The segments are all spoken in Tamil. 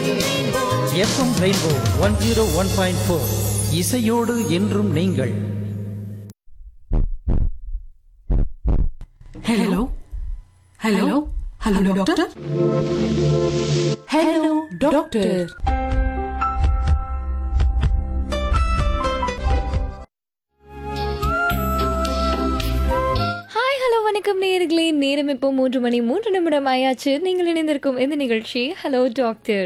FM rainbow one zero one point four இசையோடு என்றும் நீங்கள் hello hello hello doctor hello doctor hi hello வணக்கம் நேயர்களே நேரம் இப்போ மூன்று மணி மூன்று நிமிடம் ஆயாச்சு நீங்கள் இணைந்திருக்கும் இந்த நிகழ்ச்சி hello doctor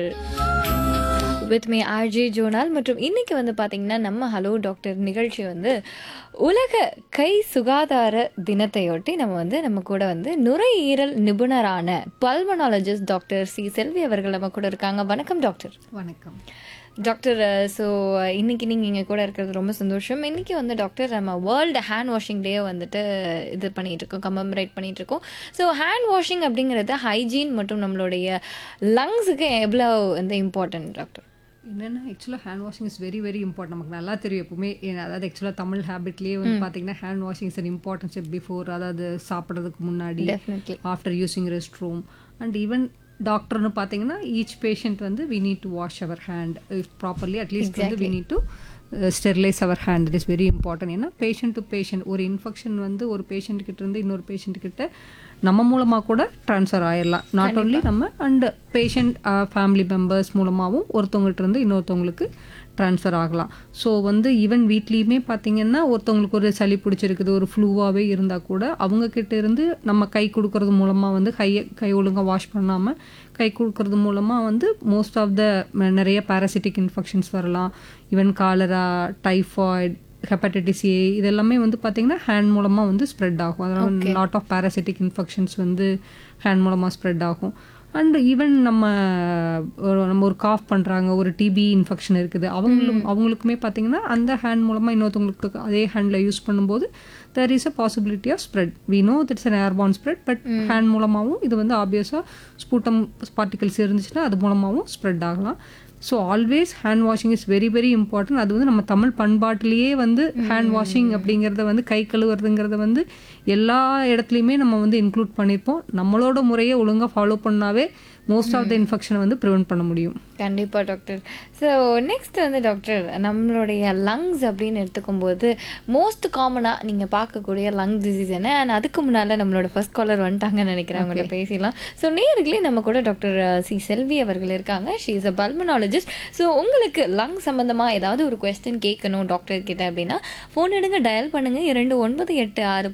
with me RJ Jonal மற்றும் இன்னைக்கு வந்து பார்த்தீங்கன்னா நம்ம ஹலோ டாக்டர் நிகழ்ச்சி வந்து உலக கை சுகாதார தினத்தையொட்டி நம்ம வந்து நம்ம கூட வந்து நுரையீரல் நிபுணரான பல்மனாலஜிஸ்ட் டாக்டர் சி செல்வி அவர்கள் நம்ம கூட இருக்காங்க வணக்கம் டாக்டர் வணக்கம் டாக்டர் ஸோ இன்னைக்கு நீங்கள் இங்கே கூட இருக்கிறது ரொம்ப சந்தோஷம் இன்னைக்கு வந்து டாக்டர் நம்ம வேர்ல்டு ஹேண்ட் வாஷிங் டே வந்துட்டு இது பண்ணிட்டு இருக்கோம் கமமரேட் பண்ணிட்டு இருக்கோம் ஸோ ஹேண்ட் வாஷிங் அப்படிங்கிறது ஹைஜீன் மற்றும் நம்மளுடைய லங்ஸுக்கு எவ்வளோ வந்து இம்பார்ட்டன்ட் டாக்டர் என்னென்னா ஆக்சுவலாக hand washing is very very important நமக்கு நல்லா தெரியும் எப்பவுமே ஏன்னா, அதாவது ஆக்சுவலாக தமிழ் ஹேபிட்லேயே வந்து பார்த்தீங்கன்னா hand washing is an importance before அதாவது சாப்பிட்றதுக்கு முன்னாடி Definitely. After using rest room and even டாக்டர்னு பார்த்தீங்கன்னா ஈச் பேஷண்ட் வந்து we need to wash our hand properly at least வந்து we need to sterilize our hand it is very important ஏன்னா பேஷண்ட் டு பேஷண்ட் ஒரு இன்ஃபெக்ஷன் வந்து ஒரு பேஷண்ட் கிட்ட இருந்து இன்னொரு பேஷண்ட் கிட்ட நம்ம மூலமாக கூட ட்ரான்ஸ்ஃபர் ஆயிடலாம் நாட் ஓன்லி நம்ம அண்ட் பேஷண்ட் ஃபேமிலி மெம்பர்ஸ் மூலமாகவும் ஒருத்தவங்ககிட்ட இருந்து இன்னொருத்தவங்களுக்கு ட்ரான்ஸ்ஃபர் ஆகலாம் ஸோ வந்து ஈவன் வீட்லேயுமே பார்த்தீங்கன்னா ஒருத்தவங்களுக்கு ஒரு சளி பிடிச்சிருக்குது ஒரு ஃப்ளூவாகவே இருந்தால் கூட அவங்க கிட்ட இருந்து நம்ம கை கொடுக்கறது மூலமாக வந்து கையை கை ஒழுங்காக வாஷ் பண்ணாமல் கை கொடுக்கறது மூலமாக வந்து மோஸ்ட் ஆஃப் த நிறைய பாராசிட்டிக் இன்ஃபெக்ஷன்ஸ் வரலாம் even cholera typhoid hepatitis A இதெல்லாமே வந்து பார்த்தீங்கன்னா ஹேண்ட் மூலமாக வந்து ஸ்ப்ரெட் ஆகும் அதனால் லாட் ஆஃப் பாராசிட்டிக் இன்ஃபெக்ஷன்ஸ் வந்து ஹேண்ட் மூலமாக ஸ்ப்ரெட் ஆகும் அண்ட் ஈவன் நம்ம ஒரு நம்ம ஒரு காஃப் பண்ணுறாங்க ஒரு டிபி இன்ஃபெக்ஷன் இருக்குது அவங்களும் அவங்களுக்குமே பார்த்தீங்கன்னா அந்த ஹேண்ட் மூலமாக இன்னொருத்தவங்களுக்கு அதே ஹேண்டில் யூஸ் பண்ணும்போது there is a possibility of spread we know that's an airborne spread but hand மூலமாகவும் இது வந்து ஆப்வியஸாக ஸ்பூட்டம் பார்ட்டிகல்ஸ் இருந்துச்சுன்னா அது மூலமாகவும் ஸ்ப்ரெட் ஆகலாம் so always hand washing is very very important அது வந்து நம்ம தமிழ் பண்பாட்டிலேயே வந்து ஹேண்ட் வாஷிங் அப்படிங்கிறத வந்து கை கழுவுறதுங்கிறத வந்து எல்லா இடத்துலையுமே நம்ம வந்து இன்க்ளூட் பண்ணியிருப்போம் நம்மளோட முறையை ஒழுங்காக ஃபாலோ பண்ணாவே மோஸ்ட் ஆஃப் த இன்ஃபெக்ஷனை வந்து ப்ரிவென்ட் பண்ண முடியும் கண்டிப்பாக டாக்டர் ஸோ நெக்ஸ்ட் வந்து டாக்டர் நம்மளுடைய லங்ஸ் அப்படின்னு எடுத்துக்கும்போது மோஸ்ட் காமனாக நீங்கள் பார்க்கக்கூடிய லங் டிசீஸ் என்ன அண்ட் அதுக்கு முன்னால் நம்மளோட ஃபர்ஸ்ட் காலர் வந்துட்டாங்கன்னு நினைக்கிறேன் அவங்கள்ட்ட பேசிடலாம் ஸோ நேர்களே நம்ம கூட டாக்டர் சி செல்வி அவர்கள் இருக்காங்க she is a pulmonologist so உங்களுக்கு லங் சம்மந்தமாக ஏதாவது ஒரு கொஸ்டின் கேட்கணும் டாக்டர் கிட்ட அப்படின்னா ஃபோன் எடுங்க டயல் பண்ணுங்க இரண்டு ஒன்பது எட்டு ஆறு